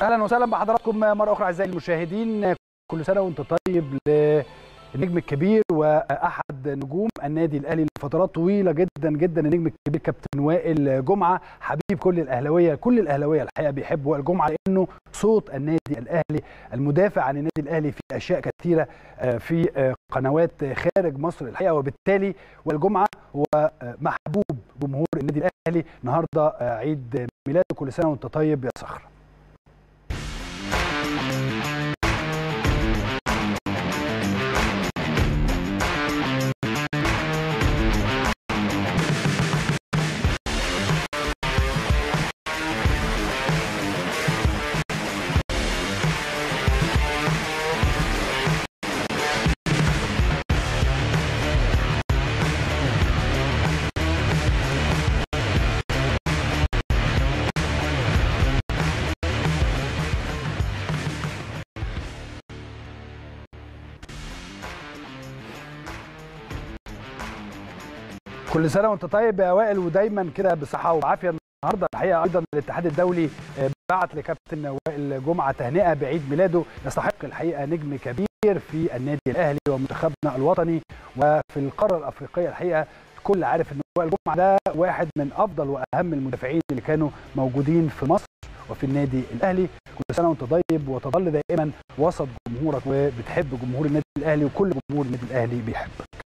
اهلا وسهلا بحضراتكم مره اخرى اعزائي المشاهدين كل سنه وانت طيب للنجم الكبير واحد نجوم النادي الاهلي لفترات طويله جدا جدا النجم الكبير كابتن وائل جمعه حبيب كل الاهلاويه كل الاهلاويه الحقيقه بيحبوا وائل جمعه لانه صوت النادي الاهلي المدافع عن النادي الاهلي في اشياء كثيره في قنوات خارج مصر الحقيقه وبالتالي وائل جمعه هو محبوب جمهور النادي الاهلي النهارده عيد ميلاده كل سنه وانت طيب يا صخر كل سنه وانت طيب يا وائل ودايما كده بصحه وعافيه النهارده الحقيقه ايضا الاتحاد الدولي بعت لكابتن وائل جمعه تهنئه بعيد ميلاده يستحق الحقيقه نجم كبير في النادي الاهلي ومنتخبنا الوطني وفي القاره الافريقيه الحقيقه الكل عارف ان وائل جمعه ده واحد من افضل واهم المدافعين اللي كانوا موجودين في مصر وفي النادي الاهلي كل سنه وانت طيب وتظل دائما وسط جمهورك وبتحب جمهور النادي الاهلي وكل جمهور النادي الاهلي بيحبك